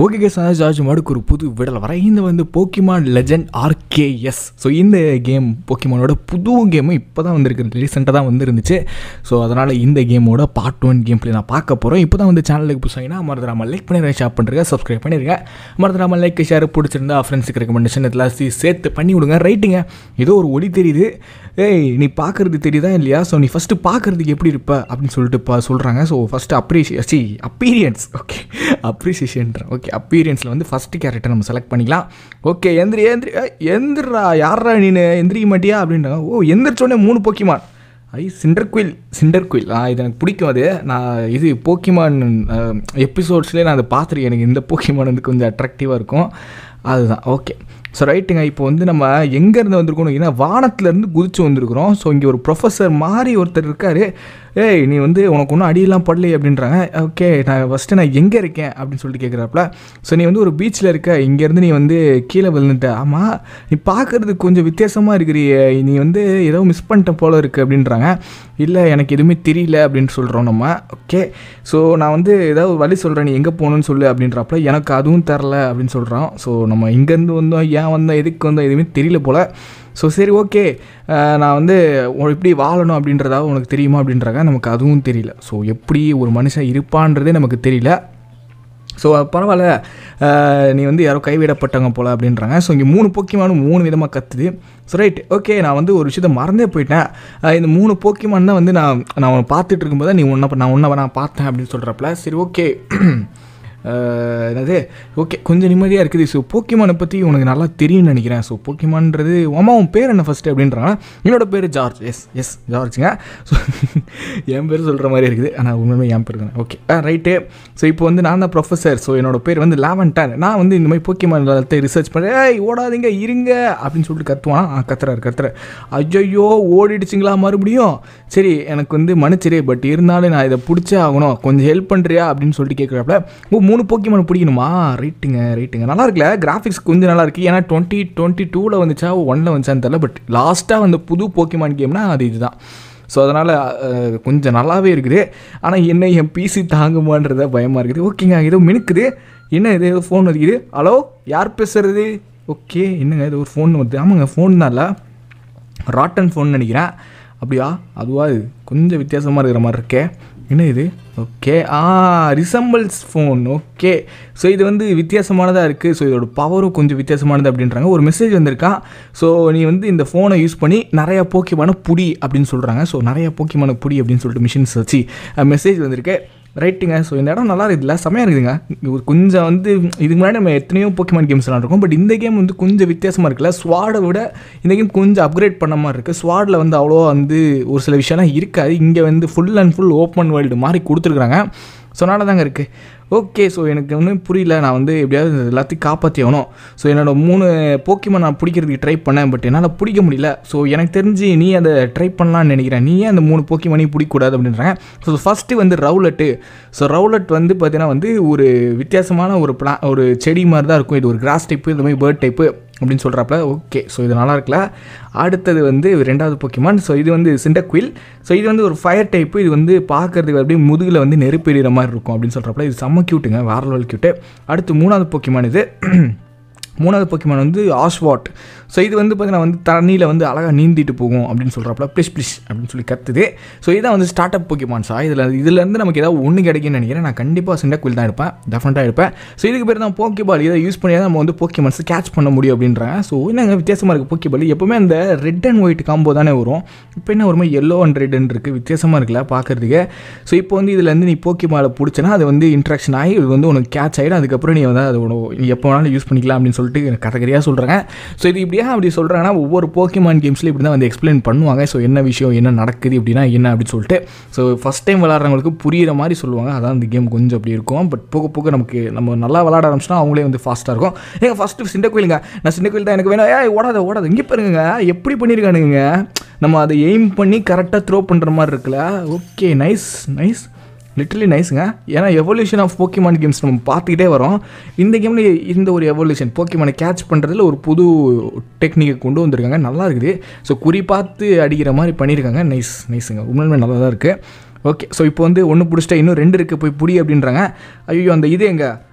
Okay case George மாடுக்கு ஒரு புது விடல் வர இந்த வந்து போக்கிமான் லெஜண்ட் ஆர்கேஎஸ் ஸோ இந்த கேம் போக்கிமானோட புது கேமும் இப்போ தான் வந்திருக்கு ரீசெண்டாக தான் வந்துருந்துச்சு ஸோ அதனால் இந்த கேமோட பார்ட் ஒன் கேம் பிளே நான் பார்க்க போகிறோம் இப்போ தான் வந்து சேனலுக்கு புதுசாகினா மறந்துடாமல் லைக் பண்ணிடுங்க ஷேர் பண்ணுறேன் சப்ஸ்கிரைப் பண்ணிடுங்க மறந்துடாமல் லைக் ஷேர் பிடிச்சிருந்தா ஃப்ரெண்ட்ஸுக்கு ரெக்கமெண்டேஷன் இதெல்லாம் சேர்த்து பண்ணி விடுங்க ரைட்டுங்க ஏதோ ஒரு ஒளி தெரியுது ஏய் நீ பார்க்குறது தெரியுதா இல்லையா ஸோ நீ ஃபஸ்ட்டு பார்க்குறதுக்கு எப்படி இருப்ப அப்படின்னு சொல்லிட்டு இப்போ சொல்கிறாங்க ஸோ ஃபஸ்ட்டு அப்ரிஷியே சி அப்பீரியன்ஸ் ஓகே அப்ரிசியேஷன்ற ஓகே அப்பீரியன்ஸில் வந்து ஃபஸ்ட்டு கேரக்டர் நம்ம செலக்ட் பண்ணிக்கலாம் ஓகே எந்திரி எந்திரி ஏய், எந்திரா யாரா நீனு எந்திரிக்க மாட்டியா அப்படின்றாங்க ஓ எந்திரிச்சோடனே மூணு போக்கிமான் ஐ சிண்டர் குயில் சிண்டர் குயில் ஆ இது எனக்கு பிடிக்கும் அது நான் இது போக்கிமான் எபிசோட்ஸ்லேயே நான் அதை பார்த்துருக்கேன் எனக்கு இந்த போக்கிமான் வந்து கொஞ்சம் அட்ராக்டிவாக இருக்கும் அதுதான் ஓகே ஸோ ரைட்டுங்க இப்போ வந்து நம்ம எங்கேருந்து வந்திருக்கோம் ஏன்னா வானத்துலேருந்து குதிச்சு வந்திருக்கிறோம் ஸோ இங்கே ஒரு ப்ரொஃபஸர் மாதிரி ஒருத்தர் இருக்கார் ஏய் நீ வந்து உனக்கு ஒன்றும் அடியெல்லாம் படலையே அப்படின்றாங்க ஓகே நான் ஃபஸ்ட்டு நான் எங்கே இருக்கேன் அப்படின்னு சொல்லிட்டு கேட்குறாப்புல ஸோ நீ வந்து ஒரு பீச்சில் இருக்க இங்கேருந்து நீ வந்து கீழே விழுந்துட்ட ஆமாம் நீ பார்க்குறதுக்கு கொஞ்சம் வித்தியாசமாக இருக்கிறியே நீ வந்து ஏதோ மிஸ் பண்ணிட்ட போல இருக்குது அப்படின்றாங்க இல்லை எனக்கு எதுவுமே தெரியல அப்படின்னு சொல்கிறோம் நம்ம ஓகே ஸோ நான் வந்து ஏதாவது வழி சொல்கிறேன் நீ எங்கே போகணுன்னு சொல்லு அப்படின்றப்பல எனக்கு அதுவும் தரல அப்படின்னு சொல்கிறோம் ஸோ நம்ம இங்கேருந்து வந்தோம் ஏன் வந்தோம் எதுக்கு வந்தோம் எதுவுமே தெரியல போல் ஸோ சரி ஓகே நான் வந்து உ- எப்படி வாழணும் அப்படின்றதாவது உனக்கு தெரியுமா அப்படின்றாங்க நமக்கு அதுவும் தெரியல ஸோ எப்படி ஒரு மனுஷன் இருப்பான்றதே நமக்கு தெரியல ஸோ பரவாயில்ல அஹ், நீ வந்து யாரோ கைவிடப்பட்டவங்க போல அப்படின்றாங்க ஸோ இங்கே மூணு போக்கிமானும் மூணு விதமாக கத்துது ஸோ ரைட் ஓகே நான் வந்து ஒரு விஷயத்த மறந்தே போயிட்டேன் அஹ், இந்த மூணு போக்கிமான் தான் வந்து நான் நான் உன்னை பார்த்துட்டு இருக்கும்போது நீ உன்னை நான் உன்னை நான் பார்த்தேன் அப்படின்னு சொல்கிறப்பல சரி ஓகே அஹ், என்னது ஓகே கொஞ்சம் நிம்மதியாக இருக்குது ஸோ போக்கிமானை பற்றி உனக்கு நல்லா தெரியும்னு நினைக்கிறேன் ஸோ போக்கிமான்றது அம்மா உன் பேர் என்ன ஃபஸ்ட்டு அப்படின்றாங்க என்னோட பேர் ஜார்ஜ் எஸ் எஸ் ஜார்ஜுங்க ஸோ என் பேர் சொல்கிற மாதிரி இருக்குது ஆனால் உண்மையுமே என் பேர் தானே ஓகே ஆ ரைட்டு ஸோ இப்போ வந்து நான் தான் ப்ரொஃபஸர் ஸோ என்னோட பேர் வந்து லேவன்டன் நான் வந்து இந்த மாதிரி போக்கிமான் ரிசர்ச் பண்ணுறேன் ஏய் ஓடாதீங்க இருங்க அப்படின்னு சொல்லிட்டு கத்துவானா ஆ கத்துறாரு கத்துறாரு ஐயோ ஓடிடுச்சிங்களா மறுபடியும் சரி எனக்கு வந்து மன்னிச்சிரு பட் இருந்தாலும் நான் இதை பிடிச்சே ஆகணும் கொஞ்சம் ஹெல்ப் பண்ணுறியா அப்படின்னு சொல்லிட்டு கேட்குறாப்புல ஓ மூணு போக்கிமான் பிடிக்கணுமா ரைட்டுங்க ரைட்டுங்க நல்லா இருக்குல்ல கிராஃபிக்ஸ் கொஞ்சம் நல்லா இருக்கு ஏன்னா டுவெண்ட்டி டுவெண்ட்டி டூவில் வந்துச்சா ஒன்னில் வந்துச்சான்னு தெரியல பட் லாஸ்ட்டாக வந்து புது போக்கிமான் கேம்னா அது இதுதான் ஸோ அதனால் கொஞ்சம் நல்லாவே இருக்குது ஆனால் என்ன என் பிசி தாங்குமான்றத பயமாக இருக்குது ஓகேங்க ஏதோ மினுக்குது என்ன இது ஏதோ ஃபோன் வருது ஹலோ யார் பேசுறது ஓகே என்னங்க இது ஒரு ஃபோன் வருது ஆமாங்க ஃபோன் தான்ல ராட்டன் ஃபோன் நினைக்கிறேன் அப்படியா அதுவா இது கொஞ்சம் வித்தியாசமாக இருக்கிற மாதிரி இருக்கே என்ன இது ஓகே ஆ ரிசம்பிள்ஸ் ஃபோன் ஓகே ஸோ இது வந்து வித்தியாசமானதாக இருக்குது ஸோ இதோட பவரும் கொஞ்சம் வித்தியாசமானது அப்படின்றாங்க ஒரு மெசேஜ் வந்திருக்கா ஸோ நீ வந்து இந்த ஃபோனை யூஸ் பண்ணி நிறைய போக்கிமான புடி அப்படின்னு சொல்கிறாங்க ஸோ நிறைய போக்கிமான புடி அப்படின்னு சொல்லிட்டு மிஷின்ஸ் வச்சு மெசேஜ் வந்திருக்கு ரைட்டுங்க ஸோ இந்த இடம் நல்லா இருக்குதுல்ல செமையாக இருக்குதுங்க ஒரு கொஞ்சம் வந்து இதுக்கு முன்னாடி நம்ம எத்தனையோ போக்கிமான் கேம்ஸ் விளாண்டுருக்கோம் பட் இந்த கேம் வந்து கொஞ்சம் வித்தியாசமாக இருக்குல்ல ஸ்வாடை விட இந்த கேம் கொஞ்சம் அப்கிரேட் பண்ண மாதிரி இருக்குது ஸ்வாடில் வந்து அவ்வளோ வந்து ஒரு சில விஷயம்லாம் இருக்காது இங்கே வந்து full and full open world மாதிரி கொடுத்துருக்குறாங்க ஸோ நல்லா தாங்க இருக்குது ஓகே ஸோ எனக்கு ஒன்றும் புரியல நான் வந்து எப்படியாவது இது எல்லாத்தையும் காப்பாற்றி ஆகணும் ஸோ என்னோடய மூணு போக்கிமான் நான் பிடிக்கிறதுக்கு ட்ரை பண்ணேன் பட் என்னால் பிடிக்க முடியல ஸோ எனக்கு தெரிஞ்சு நீ அதை ட்ரை பண்ணலான்னு நினைக்கிறேன் நீ ஏன் அந்த மூணு போக்கிமானையும் பிடிக்கக்கூடாது அப்படின்றாங்க ஸோ ஃபஸ்ட்டு வந்து ரவுலட்டு ஸோ ரவுலட் வந்து பார்த்தீங்கன்னா வந்து ஒரு வித்தியாசமான ஒரு பிளா ஒரு செடி மாதிரி தான் இருக்கும் இது ஒரு கிராஸ் டைப்பு இந்த மாதிரி பேர்ட் டைப்பு அப்படின்னு சொல்கிறப்ப ஓகே ஸோ இது நல்லா இருக்குல்ல அடுத்தது வந்து ரெண்டாவது போக்கிமான் ஸோ இது வந்து சிண்டக்வில் ஸோ இது வந்து ஒரு ஃபயர் டைப்பு இது வந்து பார்க்கறதுக்கு அப்படியே முதுகில் வந்து நெருப்பு எறிகிற மாதிரி இருக்கும் அப்படின்னு சொல்கிறப்பல இது செம்ம க்யூட்டுங்க வேற லெவல் க்யூட்டு அடுத்து மூணாவது போக்கிமான் இது மூணாவது போக்கிமான் வந்து ஆஷ்வாட் ஸோ இது வந்து பார்த்தீங்கன்னா வந்து தண்ணியில் வந்து அழகாக நீந்திட்டு போகும் அப்படின்னு சொல்கிறப்பல ப்ளிஷ் ப்ளிஷ் அப்படின்னு சொல்லி கத்துது ஸோ இதான் வந்து ஸ்டார்ட் அப் போக்கிமான்ஸா இதில் இதுலேருந்து நமக்கு ஏதாவது ஒன்று கிடைக்கும்னு நினைக்கிறேன் நான் கண்டிப்பாக சிண்டக்குவில் தான் இருப்பேன் டெஃபினட்டாக இருப்பேன் ஸோ இதுக்கு பேர் தான் போக்கிபால் இதை யூஸ் பண்ணி தான் நம்ம வந்து போக்கிமான்ஸ் கேட்ச் பண்ண முடியும் அப்படின்றாங்க ஸோ என்னங்க வித்தியாசமாக இருக்குது போக்கிபால் எப்போவுமே அந்த ரெட் அண்ட் ஒயிட் காம்போ தானே வரும் இப்போ என்ன ஒரு மாதிரி எல்லோ அண்ட் ரெட்னு இருக்குது வித்தியாசமாக இருக்குல்ல பார்க்குறதுக்கு ஸோ இப்போ வந்து இதில் வந்து நீ போக்கிமாலை பிடிச்சனா அது வந்து இன்ட்ராக்ஷன் ஆகி இது வந்து உனக்கு கேட்ச் ஆகிடும் அதுக்கப்புறம் நீ வந்து அது உனக்கு நீ எப்போ வேணாலும் யூஸ் பண்ணிக்கலாம் அப்படின்னு சொல்லிட்டு எனக்கு கதகரியாக சொல்கிறாங்க ஸோ இது இப்படியா அப்படி சொல்கிறாங்கன்னா ஒவ்வொரு போக்கிமான் கேம்ஸ்லையும் இப்படி தான் வந்து எக்ஸ்பிளைன் பண்ணுவாங்க ஸோ என்ன விஷயம் என்ன நடக்குது அப்படின்னா என்ன அப்படின்னு சொல்லிட்டு ஸோ ஃபஸ்ட் டைம் விளாட்றவங்களுக்கு புரியிற மாதிரி சொல்லுவாங்க அதான் இந்த கேம் கொஞ்சம் அப்படி இருக்கும் பட் போக போக நமக்கு நம்ம நல்லா விளாட ஆரம்பிச்சினா அவங்களே வந்து ஃபாஸ்ட்டாக இருக்கும் ஏங்க ஃபஸ்ட்டு சின்ன கோயிலுங்க நான் சின்ன கோயில் தான் எனக்கு வேணும் ஏய் ஓடாத ஓடாத இங்கே பாருங்க எப்படி பண்ணியிருக்கானுங்க நம்ம அதை எய்ம் பண்ணி கரெக்டாக த்ரோ பண்ணுற மாதிரி இருக்குல்ல ஓகே நைஸ் நைஸ் லிட்டரலி நைஸுங்க ஏன்னா எவல்யூஷன் ஆஃப் போக்கிமான் கேம்ஸ் நம்ம பார்த்துக்கிட்டே வரோம் இந்த கேமில் இந்த ஒரு எவல்யூஷன் போக்கிமானை கேட்ச் பண்ணுறதுல ஒரு புது டெக்னிக்கை கொண்டு வந்திருக்காங்க நல்லா இருக்குது ஸோ குறி பார்த்து அடிக்கிற மாதிரி பண்ணியிருக்காங்க நைஸ் நைஸுங்க உண்மையுமே நல்லா தான் இருக்குது ஓகே ஸோ இப்போ வந்து ஒன்று பிடிச்சிட்டா இன்னும் ரெண்டு இருக்குது போய் புடி அப்படின்றாங்க ஐயோ அந்த இது எங்க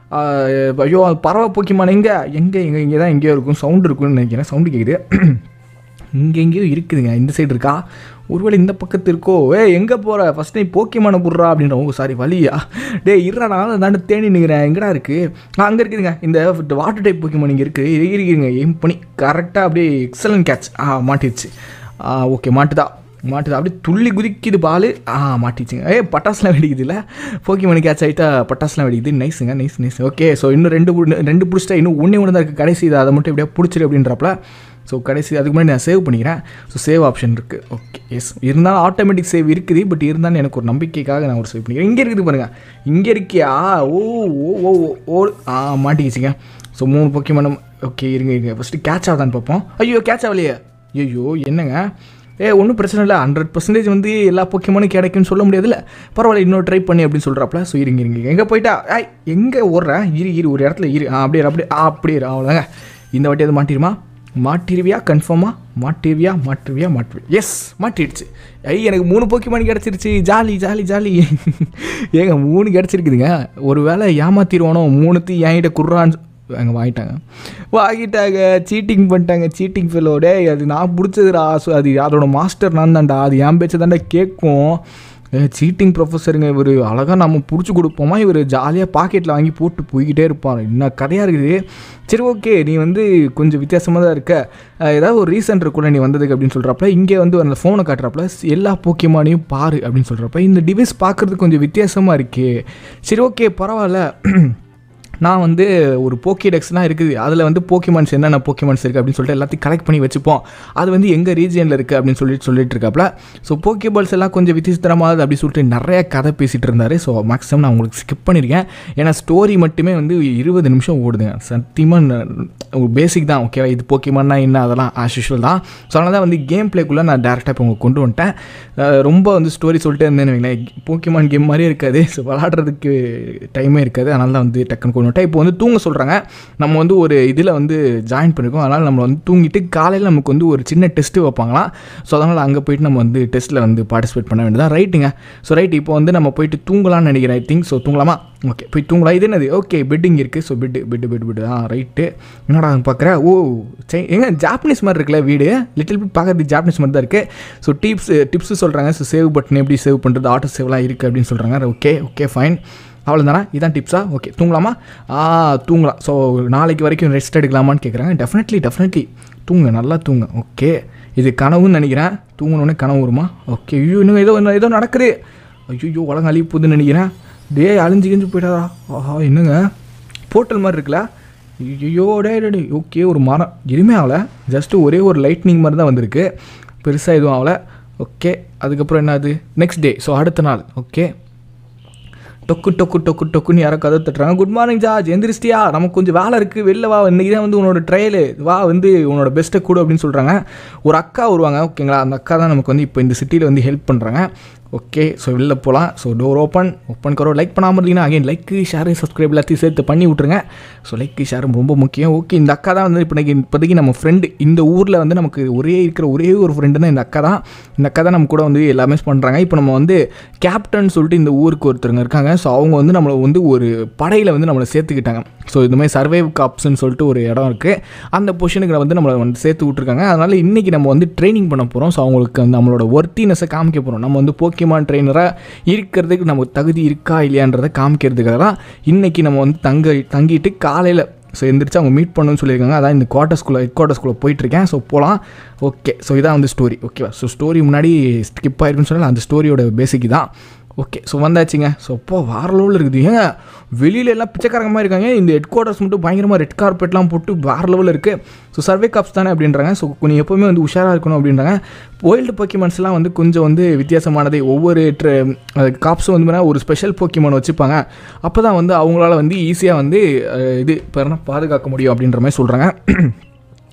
ஆஹ் ஐயோ அது பறவை போக்கிமான் எங்கே எங்கே எங்கே இங்கே தான் எங்கேயோ இருக்கும் சவுண்டு இருக்கும்னு நினைக்கிறேன் சவுண்டு கேட்குது இங்கே எங்கேயோ இருக்குதுங்க இந்த சைடு இருக்கா ஒருவேளை இந்த பக்கத்து இருக்கோ ஏ எங்கே போகிற ஃபஸ்ட் நீ போக்கிமான புடுறா அப்படின்ற ஓ சாரி வலியா டே இருடா நான் தாண்ட தேடி நிற்கிறேன் எங்கடா இருக்குது அங்கே இருக்குதுங்க இந்த வாட்டர் டைப் போக்கிமான் இங்கே இருக்குது இருக்குங்க எய்ம் பண்ணி கரெக்டாக அப்படியே எக்ஸலன்ட் கேட்ச் ஆ மாட்டிடுச்சு ஆ ஓகே மாட்டுதா மாட்டுது அப்படியே துள்ளி குதிக்குது பால் ஆ மாட்டிச்சுங்க ஏ பட்டாசுலாம் வெடிக்குது இல்லை போக்கி மணி கேட்ச் ஆகிட்டா பட்டாசுலாம் வெடிக்குது நைஸுங்க நைஸ் நைஸ் ஓகே ஸோ இன்னும் ரெண்டு புடு- ரெண்டு பிடிச்சிட்டா இன்னும் ஒன்றே ஒன்று தான் இருக்குது கடைசி இது அதை மட்டும் எப்படியா பிடிச்சிரு அப்படின்றப்பல ஸோ கடைசி அதுக்கு முன்னாடி நான் சேவ் பண்ணிக்கிறேன் ஸோ சேவ் ஆப்ஷன் இருக்குது ஓகே எஸ் இருந்தாலும் ஆட்டோமேட்டிக் சேவ் இருக்குது பட் இருந்தாலும் எனக்கு ஒரு நம்பிக்கைக்காக நான் ஒரு சேவ் பண்ணிக்கிறேன் இங்கே இருக்குது பாருங்கள் இங்கே இருக்கியா ஓ ஓ ஓ ஓ, ஓ ஆ மாட்டிக்கிச்சிங்க ஸோ மூணு பொக்கிமானம் ஓகே இருங்க இருங்க ஃபஸ்ட்டு கேட்ச் ஆகுதான்னு பார்ப்போம் ஐயோ கேட்ச் ஆகலையே ஐயோ என்னங்க ஏ ஒன்றும் பிரச்சனை இல்லை ஹண்ட்ரட் பர்சன்டேஜ் வந்து எல்லா பொக்கியமானும் கிடைக்கும்னு சொல்ல முடியாதுல்ல பரவாயில்ல இன்னொரு ட்ரை பண்ணி அப்படின்னு சொல்கிறாப்புல ஸோ இருங்க இருங்க எங்கே போயிட்டா ஐ எங்கே ஓடுறேன் இரு இரு ஒரு இடத்துல இரு ஆ அப்படியே இரு, அப்படியே ஆ அப்படியே இரு, அவ்வளோதாங்க இந்த வாட்டி அது மாட்டிருமா மாட்டிருவியா கன்ஃபார்மாக மாட்டிருவியா மாட்டிருவியா மாட்டிருவியா எஸ் மாட்டிடுச்சு ஐ எனக்கு மூணு போக்கிமான் கிடச்சிருச்சு ஜாலி ஜாலி ஜாலி ஏங்க மூணு கிடச்சிருக்குதுங்க ஒரு வேளை ஏமாத்திடுவானோ மூணுத்தையும் என்கிட்ட குர்றான்னு அங்கே வாங்கிட்டாங்க வாங்கிட்டாங்க சீட்டிங் பண்ணிட்டாங்க சீட்டிங் ஃபெல்லோட அது நான் பிடிச்சதுடா ஸோ அது அதோட மாஸ்டர் நான் தான்டா அது என் பேச்சை தாண்டா கேட்கும் சீட்டிங் ப்ரொஃபஸருங்க இவர் அழகாக நம்ம பிடிச்சி கொடுப்போமா இவர் ஜாலியாக பாக்கெட்டில் வாங்கி போட்டு போய்கிட்டே இருப்பார் என்ன கதையாக இருக்குது சரி ஓகே நீ வந்து கொஞ்சம் வித்தியாசமாக தான் இருக்க அஹ் ஏதாவது ஒரு ரீசன் இருக்குல்ல நீ வந்ததுக்கு அப்படின்னு சொல்கிறப்ப இங்கே வந்து அந்த ஃபோனை காட்டுறப்பல எல்லா போக்கியமானையும் பாரு அப்படின்னு சொல்கிறப்ப இந்த டிவைஸ் பார்க்குறதுக்கு கொஞ்சம் வித்தியாசமாக இருக்கே சரி ஓகே பரவாயில்ல நான் வந்து ஒரு போக்கிடெக்ஸ்லாம் இருக்குது அதில் வந்து போக்கிமான்ஸ் என்னென்ன போக்கிமான்ஸ் இருக்குது அப்படின்னு சொல்லிட்டு எல்லாத்தையும் கலெக்ட் பண்ணி வச்சுப்போம் அது வந்து எங்கள் ரீஜியனில் இருக்குது அப்படின்னு சொல்லிட்டு சொல்லிட்டு இருக்காப்புல ஸோ போக்கிபால்ஸ் எல்லாம் கொஞ்சம் விசித்திரமாகுது அப்படின்னு சொல்லிட்டு நிறைய கதை பேசிகிட்டு இருந்தார் ஸோ மேக்ஸிமம் நான் உங்களுக்கு ஸ்கிப் பண்ணியிருக்கேன் ஏன்னா ஸ்டோரி மட்டுமே வந்து இருபது நிமிஷம் ஓடுதுங்க சத்தியமாக ஒரு பேசிக் தான் ஓகேவா இது போக்கிமான்னா என்ன அதெல்லாம் ஆஸ் யூஷுவல் தான் ஸோ அதனால தான் வந்து கேம் பிளேக்குள்ளே நான் டேரெக்டாக இப்போ உங்களுக்கு கொண்டு வந்துட்டேன் அஹ் ரொம்ப வந்து ஸ்டோரி சொல்லிட்டே இருந்தேன்னு வைங்களேன் போக்கிமான் கேம் மாதிரியே இருக்காது ஸோ விளாடுறதுக்கு டைமே இருக்காது அதனால தான் வந்து டக்குன்னு கொண்டு வந்துட்டேன் இப்போ வந்து தூங்க சொல்கிறாங்க நம்ம வந்து ஒரு இதில் வந்து ஜாயின் பண்ணிருக்கோம் அதனால் நம்ம வந்து தூங்கிட்டு காலையில் நமக்கு வந்து ஒரு சின்ன டெஸ்ட்டு வைப்பாங்களாம் ஸோ அதனால் அங்கே போயிட்டு நம்ம வந்து டெஸ்ட்டில் வந்து பார்ட்டிசிபேட் பண்ண வேண்டியதான் ரைட்டுங்க ஸோ ரைட் இப்போ வந்து நம்ம போயிட்டு தூங்கலாம்னு நினைக்கிறேன் ஐ திங்க் ஸோ தூங்கலாமா ஓகே போய் தூங்கலாம் இது என்னது ஓகே பெட்டிங் இருக்குது so bed bed bed bed ஆ ரைட்டு என்னடா பார்க்குறேன் ஓ சரி எங்க ஜாப்பனீஸ் மாதிரி இருக்குல்ல வீடு லிட்டில் பிட் பார்க்கறது ஜாப்பனீஸ் மாதிரி தான் இருக்குது ஸோ டிப்ஸ் டிப்ஸ் சொல்கிறாங்க ஸோ சேவ் பட்டன் எப்படி சேவ் பண்ணுறது ஆட்டோ சேவ்லாம் இருக்குது அப்படின்னு சொல்கிறாங்க ஓகே ஓகே ஃபைன் அவ்வளோதானா இதான் டிப்ஸா ஓகே தூங்கலாமா ஆ தூங்கலாம் ஸோ நாளைக்கு வரைக்கும் ரெஸ்ட் எடுக்கலாமான்னு கேட்குறாங்க டெஃபினெட்லி டெஃபினெட்லி தூங்க நல்லா தூங்க ஓகே இது கனவுன்னு நினைக்கிறேன் தூங்கணுன்னே கனவு வருமா ஓகே ஐயோ இன்னும் ஏதோ இன்னும் ஏதோ நடக்குது ஐயோ உலகம் அழிய போகுதுன்னு நினைக்கிறேன் டே அழிஞ்சு கிழிஞ்சு போயிட்டாரா ஆஹா என்னங்க போர்ட்டல் மாதிரி இருக்குல்ல ஐயோ டே டே, டே ஓகே ஒரு மரம் எதுவுமே ஆகலை ஜஸ்ட்டு ஒரே ஒரு லைட்னிங் மாதிரி தான் வந்திருக்கு பெருசாக எதுவும் ஆகலை ஓகே அதுக்கப்புறம் என்னது நெக்ஸ்ட் டே ஸோ அடுத்த நாள் ஓகே டொக்கு டொக்கு டொக்கு டொக்குன்னு யாரோ கதை தட்டுறாங்க குட் மார்னிங் ஜார்ஜ் எந்திரிச்சிட்டியா நமக்கு கொஞ்சம் வேலை இருக்குது வெளில வா இன்றைக்கி தான் வந்து உன்னோட ட்ரையலு வா வந்து உன்னோட பெஸ்ட்டை கொடு அப்படின்னு சொல்கிறாங்க ஒரு அக்கா வருவாங்க ஓகேங்களா அந்த அக்கா தான் நமக்கு வந்து இப்போ இந்த சிட்டியில் வந்து ஹெல்ப் பண்ணுறாங்க ஓகே ஸோ வெளில போகலாம் ஸோ டோர் ஓப்பன் ஓப்பன் கரோ லைக் பண்ணாமல் இருந்தீங்கன்னா அகைன் லைக்கு ஷேரு சப்ஸ்கிரைப் எல்லாத்தையும் சேர்த்து பண்ணி விட்ருங்க ஸோ லைக்கு ஷேரும் ரொம்ப முக்கியம் ஓகே இந்த அக்கா தான் வந்து இப்போ இன்னைக்கு இப்போதைக்கு நம்ம ஃப்ரெண்டு இந்த ஊரில் வந்து நமக்கு ஒரே இருக்கிற ஒரே ஒரு ஃப்ரெண்டு தான் இந்த அக்கா தான் இந்த அக்கா தான் நம்ம கூட வந்து எல்லாமே பண்ணுறாங்க இப்போ நம்ம வந்து கேப்டன் சொல்லிட்டு இந்த ஊருக்கு ஒருத்தருங்க இருக்காங்க ஸோ அவங்க வந்து நம்மளை வந்து ஒரு படையில் வந்து நம்மளை சேர்த்துக்கிட்டாங்க ஸோ இது மாதிரி சர்வைவ் காப்ஸ்னு சொல்லிட்டு ஒரு இடம் இருக்குது அந்த பொசிஷனுக்கு வந்து நம்மளை வந்து சேர்த்து விட்ருக்காங்க அதனால் இன்றைக்கி நம்ம வந்து ட்ரைனிங் பண்ண போகிறோம் ஸோ அவங்களுக்கு வந்து நம்மளோட ஒர்த்தினஸை காமிக்க போகிறோம் நம்ம வந்து போக்கிமான் ட்ரெயினராக இருக்கிறதுக்கு நமக்கு தகுதி இருக்கா இல்லையான்றதை காமிக்கிறதுக்காக தான் இன்றைக்கி நம்ம வந்து தங்க தங்கிட்டு காலையில் ஸோ எந்திரிச்சு அவங்க மீட் பண்ணணும்னு சொல்லியிருக்காங்க அதான் இந்த குவார்ட்டர்ஸ்குள்ளே ஹெட் குவார்ட்டர்ஸ்குள்ளே போயிட்டுருக்கேன் ஸோ போகலாம் ஓகே ஸோ இதான் வந்து ஸ்டோரி ஓகேவா ஸோ ஸ்டோரி முன்னாடி ஸ்கிப் ஆயிருக்குன்னு சொன்னால் அந்த ஸ்டோரியோட பேசிக் தான் ஓகே ஸோ வந்தாச்சுங்க ஸோ அப்போ வேறு லெவலில் இருக்குது ஏங்க வெளியில எல்லாம் பிச்சைக்காரங்க மாதிரி இருக்காங்க இந்த ஹெட் குவார்ட்டர்ஸ் மட்டும் பயங்கரமாக ரெட் கார்பெட்லாம் போட்டு வேறு லெவலில் இருக்குது ஸோ சர்வே காப்ஸ் தானே அப்படின்றாங்க ஸோ கொஞ்சம் எப்போவுமே வந்து உஷாராக இருக்கணும் அப்படின்றாங்க வைல்டு போக்கிமான்ஸ்லாம் வந்து கொஞ்சம் வந்து வித்தியாசமானது ஒவ்வொரு காப்ஸும் வந்து பார்த்தீங்கன்னா ஒரு ஸ்பெஷல் போக்கிமான் வச்சுப்பாங்க அப்போ தான் வந்து அவங்களால வந்து ஈஸியாக வந்து அஹ், இது இப்போ பாதுகாக்க முடியும் அப்படின்ற மாதிரி சொல்கிறாங்க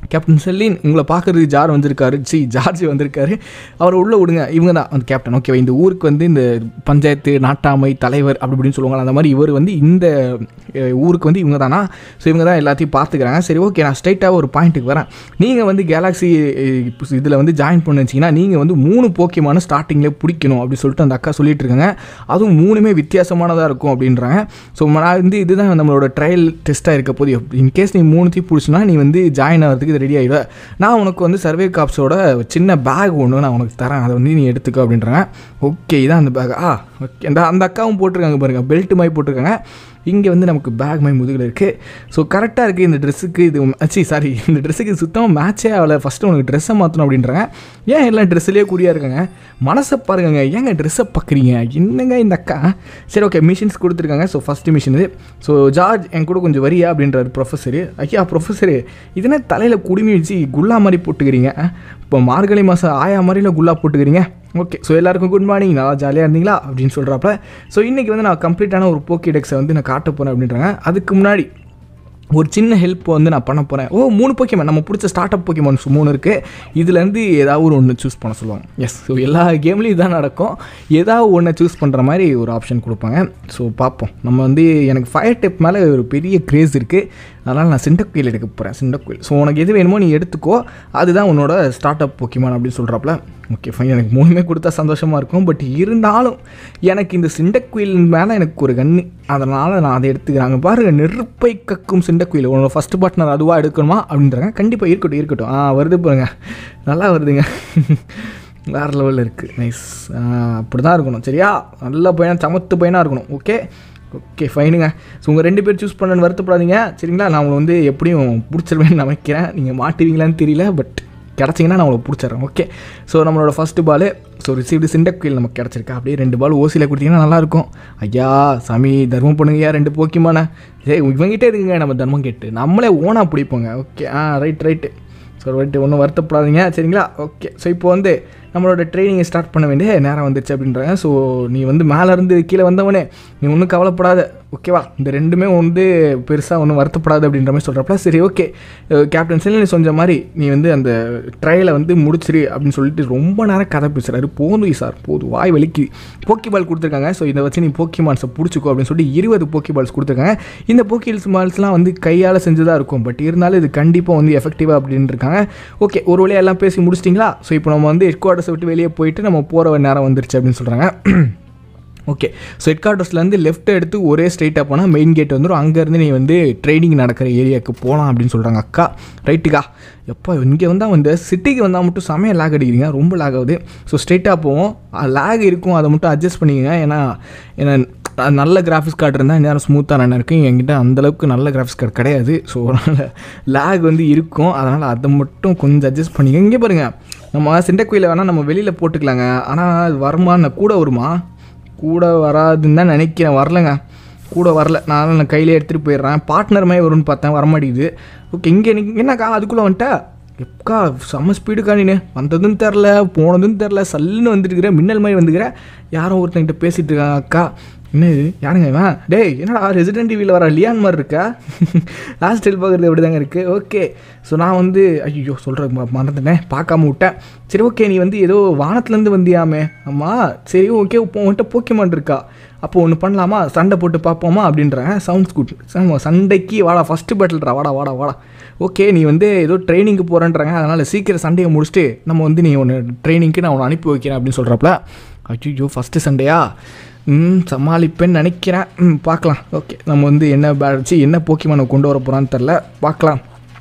கேப்டன் செல்லின் உங்களை பார்க்குறதுக்கு ஜார் வந்திருக்காரு சி ஜார்ஜ் வந்திருக்காரு அவரை உள்ளே விடுங்க இவங்க தான் அந்த கேப்டன் ஓகேவா இந்த ஊருக்கு வந்து இந்த பஞ்சாயத்து நாட்டாமை தலைவர் அப்படி இப்படின்னு சொல்லுவாங்க அந்த மாதிரி இவர் வந்து இந்த அஹ், ஊருக்கு வந்து இவங்க தானா ஸோ இவங்க தான் எல்லாத்தையும் பார்த்துக்கிறாங்க சரி ஓகே நான் ஸ்ட்ரைட்டாக ஒரு பாயிண்ட்டுக்கு வரேன் நீங்கள் வந்து கேலாக்ஸி இதில் வந்து ஜாயின் பண்ண வச்சிங்கன்னா நீங்கள் வந்து மூணு போக்கியமான ஸ்டார்டிங்கில் பிடிக்கணும் அப்படின்னு சொல்லிட்டு அந்த அக்கா சொல்லிட்டு இருக்காங்க அதுவும் மூணுமே வித்தியாசமானதாக இருக்கும் அப்படின்றாங்க ஸோ நான் வந்து இதுதான் நம்மளோட ட்ரையல் டெஸ்ட்டாக இருக்க போது இன்கேஸ் நீ மூணுத்தையும் பிடிச்சினா நீ வந்து ஜாயின் ஆகிறதுக்கு இது ரெடி ஆகிடுவ நான் உனக்கு வந்து சர்வே காப்ஸோட சின்ன பேக் ஒன்று நான் உனக்கு தரேன் அதை வந்து நீ எடுத்துக்கோ அப்படின்றாங்க ஓகே இதான் அந்த பேக் ஆ ஓகே அந்த அந்த அக்காவும் போட்டிருக்காங்க பாருங்கள் பெல்ட் மாதிரி போட்டிருக்காங்க இங்கே வந்து நமக்கு பேக் மாதிரி முதுகில் இருக்குது ஸோ கரெக்டாக இருக்குது இந்த ட்ரெஸ்ஸுக்கு இது சி சாரி இந்த ட்ரெஸ்ஸுக்கு சுத்தமாக மேட்சே ஆகலை ஃபஸ்ட்டு உனக்கு ட்ரெஸ்ஸை மாற்றணும் அப்படின்றாங்க ஏன் எல்லாம் ட்ரெஸ்ஸிலே குறியாக இருக்காங்க மனசை பாருங்க ஏங்க ட்ரெஸ்ஸை பார்க்குறீங்க என்னங்க இந்த அக்கா சரி ஓகே மிஷின்ஸ் கொடுத்துருக்காங்க ஸோ ஃபஸ்ட்டு மிஷின் இது ஸோ ஜார்ஜ் என் கூட கொஞ்சம் வரியா அப்படின்றாரு ப்ரொஃபஸரு ஐயா ப்ரொஃபஸரு இதுனா தலையில் குடுமி வச்சு குல்லா மாதிரி போட்டுக்கிறீங்க இப்போ மார்கழி மாதம் ஆயா மாதிரில குல்லா போட்டுக்கிறீங்க ஓகே ஸோ எல்லாருக்கும் குட் மார்னிங் நல்லா ஜாலியாக இருந்தீங்களா அப்படின்னு சொல்கிறப்ப ஸோ இன்றைக்கி வந்து நான் கம்ப்ளீட்டான ஒரு போக்கிடெக்ஸை வந்து நான் காட்ட போகிறேன் அப்படின்றாங்க அதுக்கு முன்னாடி ஒரு சின்ன ஹெல்ப் வந்து நான் பண்ண போகிறேன் ஓ மூணு போக்கியமான் நம்ம பிடிச்ச ஸ்டார்ட் அப் போக்கியமான் மூணு இருக்குது இதுலேருந்து ஏதாவது ஒரு ஒன்று சூஸ் பண்ண சொல்லுவாங்க எஸ் ஸோ எல்லா கேம்லேயும் இதான் நடக்கும் ஏதாவது ஒன்றை சூஸ் பண்ணுற மாதிரி ஒரு ஆப்ஷன் கொடுப்பாங்க ஸோ பார்ப்போம் நம்ம வந்து எனக்கு ஃபயர் டெப் மேலே ஒரு பெரிய க்ரேஸ் இருக்குது அதனால் நான் சிண்டக்குயில் எடுக்க போகிறேன் சிண்டக்குயில் ஸோ உனக்கு எது வேணுமோ நீ எடுத்துக்கோ அதுதான் உன்னோட ஸ்டார்ட் அப் போக்கியமான் அப்படின்னு சொல்கிறாப்புல ஓகே ஃபைன் எனக்கு மூணுமே கொடுத்தா சந்தோஷமாக இருக்கும் பட் இருந்தாலும் எனக்கு இந்த சிண்டக்குயில் மேலே எனக்கு ஒரு கண்ணு அதனால் நான் அதை எடுத்துக்கிறாங்க பாருங்க நெருப்பை கக்கும் சிண்டக்குயில் உன்னோட ஃபஸ்ட் பார்ட்னர் அதுவாக எடுக்கணுமா அப்படின்றாங்க கண்டிப்பாக இருக்கட்டும் இருக்கட்டும் ஆ வருது பாருங்க நல்லா வருதுங்க வேறு லெவலில் இருக்குது நைஸ் அப்படி தான் இருக்கணும் சரியா நல்ல பையனாக சமத்து பையனாக இருக்கணும் ஓகே ஓகே ஃபைனுங்க ஸோ உங்கள் ரெண்டு பேர் சூஸ் பண்ணன்னு வருத்தப்படாதீங்க சரிங்களா நான் உங்களை வந்து எப்படியும் பிடிச்சிருவேன்னு நினைக்கிறேன் நீங்கள் மாட்டுவீங்களான்னு தெரியல பட் கிடச்சிங்கன்னா நான் உங்களை பிடிச்சிட்றேன் ஓகே ஸோ நம்மளோட first ball so received Cyndaquil நமக்கு கிடச்சிருக்கு அப்படியே ரெண்டு பால் ஓசியில் கொடுத்தீங்கன்னா நல்லாயிருக்கும் ஐயா சாமி தர்மம் பண்ணுங்கய்யா ரெண்டு போக்கியமான ஏய் இவங்கிட்டே இருக்குங்க நம்ம தர்மம் கேட்டு நம்மளே ஓனாக பிடிப்போங்க ஓகே ஆ ரைட் ரைட்டு ஸோ ரைட்டு ஒன்றும் வருத்தப்படாதீங்க சரிங்களா ஓகே ஸோ இப்போ வந்து நம்மளோட ட்ரைனிங்கை ஸ்டார்ட் பண்ண வேண்டிய நேரம் வந்துருச்சு அப்படின்றாங்க ஸோ நீ வந்து மேலேருந்து கீழே வந்தவனே நீ ஒன்றும் கவலைப்படாத ஓகேவா இந்த ரெண்டுமே வந்து பெருசாக ஒன்றும் வருத்தப்படாது அப்படின்ற மாதிரி சொல்கிறப்ப சரி ஓகே கேப்டன் செல்லி நீ சொன்ன மாதிரி நீ வந்து அந்த ட்ரையலை வந்து முடிச்சிரு அப்படின்னு சொல்லிட்டு ரொம்ப நேரம் கதை பேசுகிறாரு போதும் சார் போதும் வாய் வலிக்கு போக்கி பால் கொடுத்துருக்காங்க ஸோ இதை வச்சு நீ போக்கி மால்ஸை பிடிச்சிக்கோ அப்படின்னு சொல்லிட்டு இருபது போக்கி பால்ஸ் கொடுத்துருக்காங்க இந்த போக்கி மால்ஸ்லாம் வந்து கையால் செஞ்சதாக இருக்கும் பட் இருந்தாலும் இது கண்டிப்பாக வந்து எஃபெக்டிவாக அப்படின்னு இருக்காங்க ஓகே ஒரு வழியாக எல்லாம் பேசி முடிச்சிட்டிங்களா ஸோ இப்போ நம்ம வந்து ஹெட் குவார்ட்டர்ஸை விட்டு வெளியே போயிட்டு நம்ம போகிற நேரம் வந்துருச்சு அப்படின்னு சொல்கிறாங்க ஓகே ஸோ ஹெட் குவார்ட்டர்ஸ்லேருந்து லெஃப்ட் எடுத்து ஒரே ஸ்ட்ரைட்டாக போனால் மெயின் கேட் வந்துடும் அங்கேருந்து நீ வந்து ட்ரைனிங் நடக்கிற ஏரியாவுக்கு போகலாம் அப்படின்னு சொல்கிறாங்க அக்கா ரைட்டுக்கா எப்போ இங்கே வந்தால் வந்து சிட்டிக்கு வந்தால் மட்டும் செமையாக லேக் அடிக்கிறீங்க ரொம்ப லேக் ஆகுது ஸோ ஸ்ட்ரைட்டாக போவோம் லேக் இருக்கும் அதை மட்டும் அட்ஜஸ்ட் பண்ணிக்கங்க ஏன்னா ஏன்னா அஹ் நல்ல கிராஃபிக்ஸ் கார்டு இருந்தால் நேரம் ஸ்மூத்தாக நான் இருக்குது என்கிட்ட அந்தளவுக்கு நல்ல கிராஃபிக்ஸ் கார்டு கிடையாது ஸோ அதனால் லேக் வந்து இருக்கும் அதனால் அதை மட்டும் கொஞ்சம் அட்ஜஸ்ட் பண்ணிக்க இங்கே பாருங்கள் நம்ம சிண்டக்குயில் வேணால் நம்ம வெளியில் போட்டுக்கலாங்க ஆனால் அது வருமா நான் கூட வருமா கூட வராதுன்னு தான் நினைக்கிறேன் வரலங்க கூட வரல நான் நான் கையிலே எடுத்துகிட்டு போயிடுறேன் பார்ட்னர் மாதிரி வரும்னு பார்த்தேன் வரமாட்டேங்குது ஓகே இங்கே நீ என்னக்கா அதுக்குள்ளே வந்துட்டா எப்பக்கா செம்ம ஸ்பீடுக்கா நீ வந்ததும் தெரில போனதும் தெரில சல்லுன்னு வந்துட்டுருக்கிற மின்னல் மாதிரி வந்துக்கிற யாரோ ஒருத்தங்கிட்ட பேசிகிட்டு இருக்காங்க அக்கா என்ன இது யாருங்க இவன் டேய் என்னடா ரெசிடென்ட் டிவியில் வர லியான் மாதிரி இருக்கா லாஸ்ட் ஸ்டைல் பார்க்குறது அப்படி தாங்க இருக்குது ஓகே ஸோ நான் வந்து ஐயோ சொல்கிறேன் மறந்துட்டேன் பார்க்காம விட்டேன் சரி ஓகே நீ வந்து ஏதோ வானத்துலேருந்து வந்தியாமே ஆமாம் சரி ஓகே இப்போ உன்கிட்ட போக்கிமான் இருக்கா அப்போ ஒன்று பண்ணலாமா சண்டை போட்டு பார்ப்போமா அப்படின்றேன் சவுண்ட்ஸ் குட் சண்டைக்கு வாடா ஃபஸ்ட்டு பேட்டில்ரா வாடா வாடா வாடா ஓகே நீ வந்து ஏதோ ட்ரைனிங்க்கு போகிறேன்றாங்க அதனால் சீக்கிரம் சண்டையை முடிச்சுட்டு நம்ம வந்து நீ ஒன்று ட்ரைனிங்க்கு நான் உன்னை அனுப்பி வைக்கிறேன் அப்படின்னு சொல்கிறப்பல ஐயோ ஃபஸ்ட்டு சண்டையா ம் சமாளிப்பேன்னு நினைக்கிறேன் ம் பார்க்கலாம் ஓகே நம்ம வந்து என்ன பேட்சி என்ன போக்கிமானை கொண்டு வர போகிறான்னு தெரில பார்க்கலாம்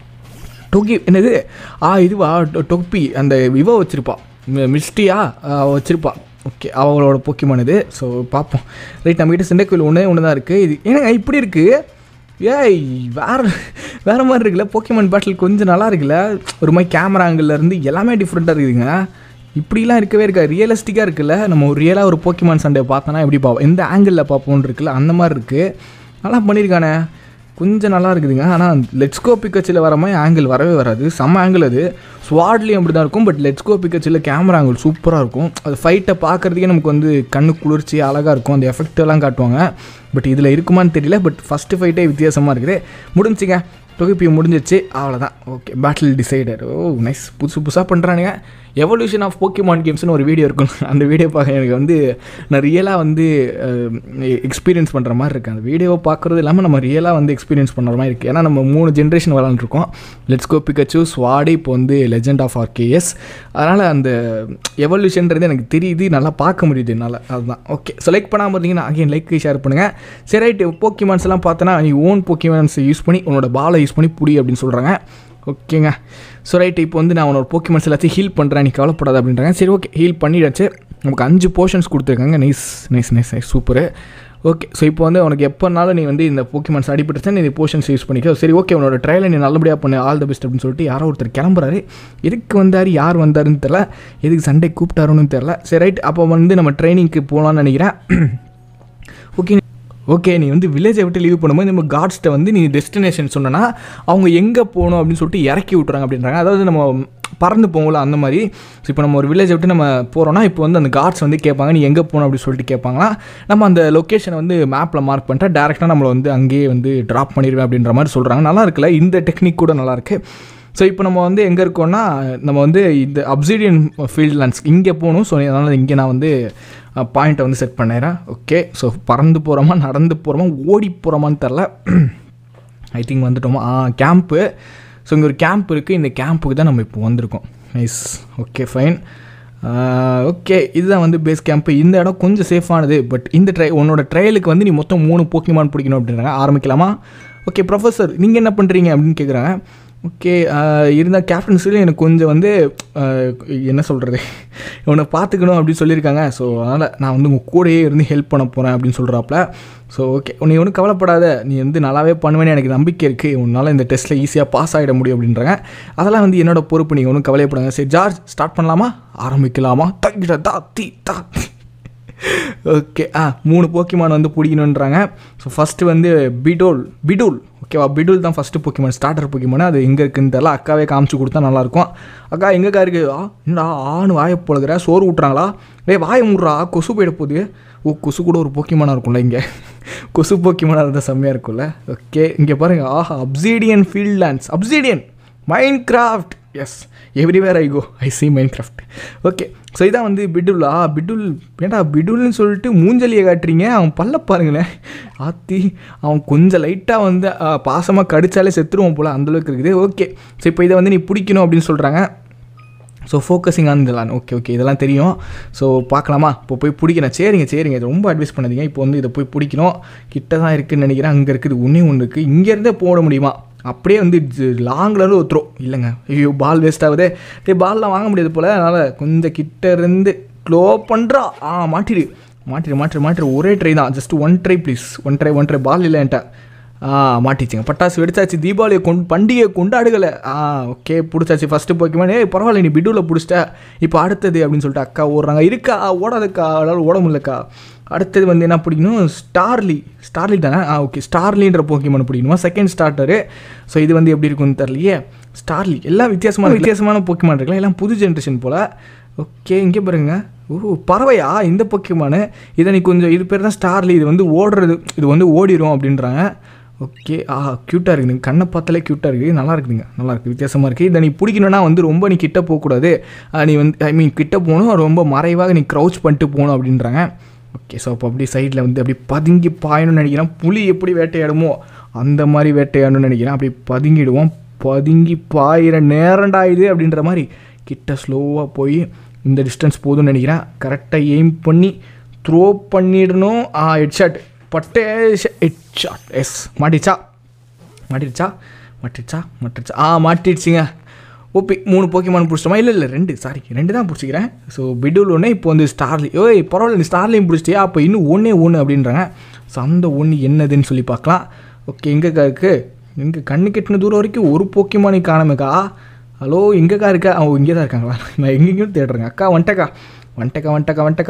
டொகி என்னது ஆ இதுவா டொ- டொப்பி அந்த இவ வச்சுருப்பா மிஸ்டியா வச்சுருப்பா ஓகே அவளோட போக்கிமான் இது ஸோ பார்ப்போம் ரைட் நம்மகிட்ட சிண்டக்கோயில் ஒன்றே ஒன்று தான் இருக்குது இது ஏன்னா இப்படி இருக்குது ஏய் வேற வேற மாதிரி இருக்குல்ல போக்கிமான் பேட்டில் கொஞ்சம் நல்லா இருக்குல்ல ஒரு மாதிரி கேமரா இருந்து எல்லாமே டிஃப்ரெண்ட்டாக இருக்குதுங்க இப்படிலாம் இருக்கவே இருக்கா ரியலிஸ்டிக்காக இருக்குல்ல நம்ம ஒரு ரியலாக ஒரு போக்கிமான் சண்டே பார்த்தோன்னா எப்படி பார்ப்போம் எந்த ஆங்கிளில் பார்ப்போம்னு இருக்குல்ல அந்த மாதிரி இருக்குது நல்லா பண்ணியிருக்கானே கொஞ்சம் நல்லா இருக்குதுங்க ஆனால் லெட்ஸ்கோ பிக்கச்சில் வர மாதிரி ஆங்கிள் வரவே வராது செம்ம ஆங்கிள் அது ஸ்வாட்லேயும் அப்படி தான் இருக்கும் பட் லெட்ஸ்கோ பிக்கச்சில் கேமரா ஆங்கிள் சூப்பராக இருக்கும் அது ஃபைட்டை பார்க்குறதுக்கே நமக்கு வந்து கண்ணு குளிர்ச்சி அழகாக இருக்கும் அந்த எஃபெக்ட் எல்லாம் காட்டுவாங்க பட் இதில் இருக்குமான்னு தெரியல பட் ஃபஸ்ட்டு ஃபைட்டே வித்தியாசமாக இருக்குது முடிஞ்சுங்க தொகுப்பி முடிஞ்சிச்சு அவ்வளோதான் ஓகே பேட்டில் டிசைடர் ஓ நைஸ் புதுசு புதுசாக பண்ணுறானுங்க எவல்யூஷன் ஆஃப் போக்கிமான் கேம்ஸ்னு ஒரு வீடியோ இருக்கும் அந்த வீடியோ பார்க்க எனக்கு வந்து நான் ரியலாக வந்து எக்ஸ்பீரியன்ஸ் பண்ணுற மாதிரி இருக்குது அந்த வீடியோவை பார்க்குறது இல்லாமல் நம்ம ரியலாக வந்து எக்ஸ்பீரியன்ஸ் பண்ணுற மாதிரி இருக்குது ஏன்னா நம்ம மூணு ஜென்ரேஷன் விளாண்டுருக்கோம் லெட்ஸ் கோ பிகச்சு ஸ்வாடி இப்போ வந்து லெஜெண்ட் ஆஃப் ஆர்கேஎஸ் அதனால் அந்த எவல்யூஷன்றது எனக்கு தெரியுது நல்லா பார்க்க முடியுது என்னால் அதுதான் ஓகே செலக்ட் பண்ணாமல் இருந்தீங்கன்னா அகைன் லைக் ஷேர் பண்ணுங்கள் சரி ரைட்டு போக்கிமான்ஸ் எல்லாம் பார்த்தோன்னா நீ ஓன் போக்கிமான்ஸ் யூஸ் பண்ணி உன்னோட பாலை யூஸ் பண்ணி புடி அப்படின்னு சொல்கிறாங்க ஓகேங்க ஸோ ரைட் இப்போ வந்து நான் உன்னோட போக்கிமான்ஸ் எல்லாத்தையும் ஹீல் பண்ணுறேன் நீ கவலைப்படாத அப்படின்றாங்க சரி ஓகே ஹீல் பண்ணிடாச்சு நமக்கு அஞ்சு போர்ஷன்ஸ் கொடுத்துருக்காங்க nice nice nice nice super okay so இப்போ வந்து உனக்கு எப்போனாலும் நீ வந்து இந்த போக்கிமான்ஸ் அடிபட்டுச்சா நீ போர்ஷன்ஸ் யூஸ் பண்ணிக்கோ சரி ஓகே உன்னோட ட்ரையலை நீ நல்லபடியாக பண்ணு ஆல் த பெஸ்ட் அப்படின்னு சொல்லிட்டு யாரோ ஒருத்தர் கிளம்புறாரு எதுக்கு வந்தார் யார் வந்தாருன்னு தெரில எதுக்கு சண்டே கூப்பிட்டாருன்னு தெரில சரி ரைட் அப்போ வந்து நம்ம ட்ரைனிங்க்கு போகலான்னு நினைக்கிறேன் ஓகே ஓகே நீ வந்து வில்லேஜை விட்டு லீவ் பண்ணும்போது நம்ம காட்ஸ்கிட்ட வந்து நீ டெஸ்டினேஷன் சொன்னனா அவங்க எங்கே போகணும் அப்படின்னு சொல்லிட்டு இறக்கி விட்றாங்க அப்படின்றாங்க அதாவது நம்ம பறந்து போகல அந்த மாதிரி ஸோ இப்போ நம்ம ஒரு வில்லேஜை விட்டு நம்ம போகிறோன்னா இப்போ வந்து அந்த கார்ட்ஸ் வந்து கேட்பாங்க நீ எங்கே போகணும் அப்படின்னு சொல்லிட்டு கேட்பாங்களா நம்ம அந்த லொக்கேஷனை வந்து மேப்பில் மார்க் பண்ணிட்டா டேரெக்டாக நம்மளை வந்து அங்கேயே வந்து ட்ராப் பண்ணிடுவேன் அப்படின்ற மாதிரி சொல்கிறாங்க நல்லா இருக்குல்ல இந்த டெக்னிக் கூட நல்லாயிருக்கு ஸோ இப்போ நம்ம வந்து எங்கே இருக்கோம்னா நம்ம வந்து இந்த அப்சிடியன் ஃபீல்ட் லேண்ட்ஸ் இங்கே போகணும் ஸோ அதனால் இங்கே நான் வந்து பாயிண்ட்டை வந்து செட் பண்ணிடுறேன் ஓகே ஸோ பறந்து போகிறோமா நடந்து போகிறோமா ஓடி போகிறோமான்னு தெரில ஐ திங்க் வந்துட்டோமா ஆ கேம்ப்பு ஸோ இங்கே ஒரு கேம்ப் இருக்குது இந்த கேம்ப்புக்கு தான் நம்ம இப்போ வந்திருக்கோம் நைஸ் ஓகே ஃபைன் ஓகே இதுதான் வந்து பேஸ் கேம்ப்பு இந்த இடம் கொஞ்சம் சேஃபானது பட் இந்த ட்ரை உன்னோட ட்ரையலுக்கு வந்து நீ மொத்தம் மூணு போக்கிமான் பிடிக்கணும் அப்படின்றாங்க ஆரம்பிக்கலாமா ஓகே ப்ரொஃபஸர் நீங்கள் என்ன பண்ணுறீங்க அப்படின்னு கேட்குறாங்க ஓகே இருந்தால் கேப்டன்ஸில் எனக்கு கொஞ்சம் வந்து என்ன சொல்கிறது இவனை பார்த்துக்கணும் அப்படின்னு சொல்லியிருக்காங்க ஸோ அதனால் நான் வந்து உங்கள் கூடயே இருந்து ஹெல்ப் பண்ண போகிறேன் அப்படின்னு சொல்கிறாப்புல ஸோ ஓகே நீ ஒன்றும் கவலைப்படாத நீ வந்து நல்லாவே பண்ணுவேன்னு எனக்கு நம்பிக்கை இருக்குது உன்னால் இந்த டெஸ்ட்டில் ஈஸியாக பாஸ் ஆகிட முடியும் அப்படின்றாங்க அதெல்லாம் வந்து என்னோட பொறுப்பு நீங்கள் ஒன்றும் கவலைப்படாங்க சரி ஜார்ஜ் ஸ்டார்ட் பண்ணலாமா ஆரம்பிக்கலாமா தங்கிட தா தீ தா ஓகே ஆ மூணு போக்கிமான் வந்து பிடிக்கணுன்றாங்க ஸோ ஃபஸ்ட்டு வந்து பிடோல் பிடூல் ஓகேவா பிடூல் தான் ஃபஸ்ட்டு போக்கிமான் ஸ்டார்டர் போக்கிமான் அது எங்கே இருக்குன்னு தெரில அக்காவே காமிச்சு கொடுத்தா நல்லாயிருக்கும் அக்கா எங்கேக்கா இருக்குது ஆ என்னடா ஆணு வாயை போலகிற சோறு விட்றாங்களா டேய் வாயை முட்றா கொசு போயிட போகுது ஓ கொசு கூட ஒரு போக்கிமானாக இருக்கும்ல இங்கே கொசு போக்கிமானாக இருந்தால் செம்மையாக இருக்கும்ல ஓகே இங்கே பாருங்கள் ஆஹா Obsidian Fieldlands Obsidian Minecraft yes everywhere I go I see Minecraft okay so இதான் வந்து பிடுலா பிடுல் ஏண்டா பிடுல்னு சொல்லிட்டு மூஞ்சலியை காட்டுறீங்க அவன் பல்ல பாருங்களேன் ஆத்தி அவன் கொஞ்சம் லைட்டாக வந்து பாசமாக கடிச்சாலே செத்துருவான் போல் அந்தளவுக்கு இருக்குது ஓகே ஸோ இப்போ இதை வந்து நீ பிடிக்கணும் அப்படின்னு சொல்கிறாங்க ஸோ ஃபோக்கஸிங் ஆன் இதெல்லாம் ஓகே ஓகே இதெல்லாம் தெரியும் ஸோ பார்க்கலாமா இப்போ போய் பிடிக்கணும் சரிங்க சரிங்க இது ரொம்ப அட்வைஸ் பண்ணாதீங்க இப்போ வந்து இதை போய் பிடிக்கணும் கிட்ட தான் இருக்குதுன்னு நினைக்கிறேன் அங்கே இருக்குது ஒன்றே ஒன்று இருக்குது இங்கேருந்தே போட முடியுமா அப்படியே வந்து லாங்கிலேருந்து ஒத்துரும் இல்லைங்க ஐயோ பால் வேஸ்ட் ஆகுது டே பால்லாம் வாங்க முடியாது போல் அதனால் கொஞ்சம் கிட்ட இருந்து க்ளோ பண்ணுறா ஆ மாட்டிடு மாட்டிடு மாட்டிடு மாட்டிடு ஒரே ட்ரை தான் just one try please one try one try ball இல்லைன்ட்டா ஆ மாட்டிச்சுங்க பட்டாசு வெடிச்சாச்சு தீபாவளியை கொண்டு பண்டிகையை கொண்டாடுகலை ஆ ஓகே பிடிச்சாச்சு ஃபஸ்ட்டு போய்க்குமே ஏய் பரவாயில்ல நீ பிடுவில் பிடிச்சிட்ட இப்போ அடுத்தது அப்படின்னு சொல்லிட்டு அக்கா ஓடுறாங்க இருக்கா ஓடாதக்கா அவளால் ஓட முடியலக்கா அடுத்தது வந்து என்ன பிடிக்கணும் ஸ்டார்லி ஸ்டார்லி தானே ஆ ஓகே ஸ்டார்லின்ற போக்கிமான் பிடிக்கணுமா செகண்ட் ஸ்டார்டரு ஸோ இது வந்து எப்படி இருக்குன்னு தெரியலையே ஸ்டார்லி எல்லாம் வித்தியாசமான வித்தியாசமான போக்கிமான் இருக்கலாம் எல்லாம் புது ஜென்ரேஷன் போல் ஓகே இங்கே பாருங்க ஓ பறவையா இந்த போக்கிமானு இதை நீ கொஞ்சம் இது பேர் தான் ஸ்டார்லி இது வந்து ஓடுறது இது வந்து ஓடிடும் அப்படின்றாங்க ஓகே ஆ க்யூட்டாக இருக்குதுங்க கண்ணை பார்த்தாலே க்யூட்டாக இருக்குது நல்லா இருக்குதுங்க நல்லா இருக்குது வித்தியாசமாக இருக்குது இதை நீ பிடிக்கணுன்னா வந்து ரொம்ப நீ கிட்ட போகக்கூடாது நீ வந்து ஐ மீன் கிட்ட போகணும் ரொம்ப மறைவாக நீ க்ரௌச் பண்ணிட்டு போகணும் அப்படின்றாங்க ஓகே ஸோ அப்போ அப்படியே சைடில் வந்து அப்படி பதுங்கி பாயணும்னு நினைக்கிறேன் புலி எப்படி வேட்டையாடுமோ அந்த மாதிரி வேட்டையாடணும்னு நினைக்கிறேன் அப்படி பதுங்கிடுவோம் பதுங்கி பாயிற நேரண்டா இது அப்படின்ற மாதிரி கிட்ட ஸ்லோவாக போய் இந்த டிஸ்டன்ஸ் போதும்னு நினைக்கிறேன் கரெக்டாக எய்ம் பண்ணி த்ரோ பண்ணிடணும் ஆ ஹெட்ஷாட் பட்டே ஹெட்ஷாட் எஸ் மாட்டிச்சா மாட்டிடுச்சா மாட்டிடுச்சா மாட்டிடுச்சா ஆ மாட்டிடுச்சிங்க ஓபி மூணு போக்கிமான் பிடிச்சிட்டோமா இல்லை இல்லை ரெண்டு சாரி ரெண்டு தான் பிடிச்சிக்கிறேன் ஸோ பிடூல் ஒன்று இப்போ வந்து ஸ்டார்லி ஓய் பரவாயில்ல நீ ஸ்டார்லையும் பிடிச்சிட்டியா அப்போ இன்னும் ஒன்றே ஒன்று அப்படின்றாங்க ஸோ அந்த ஒன்று என்னதுன்னு சொல்லி பார்க்கலாம் ஓகே எங்கேக்கா இருக்குது எங்கே கண்ணு கெட்டின தூரம் வரைக்கும் ஒரு போக்கிமானி காணமேக்கா ஹலோ எங்கேக்கா இருக்கா அவங்க இங்கே தான் இருக்காங்களா நான் எங்கெங்கேயும் தேடுறேங்க அக்கா வந்துட்டக்கா வந்துட்டக்கா வந்துட்டக்கா வந்துட்டக்கா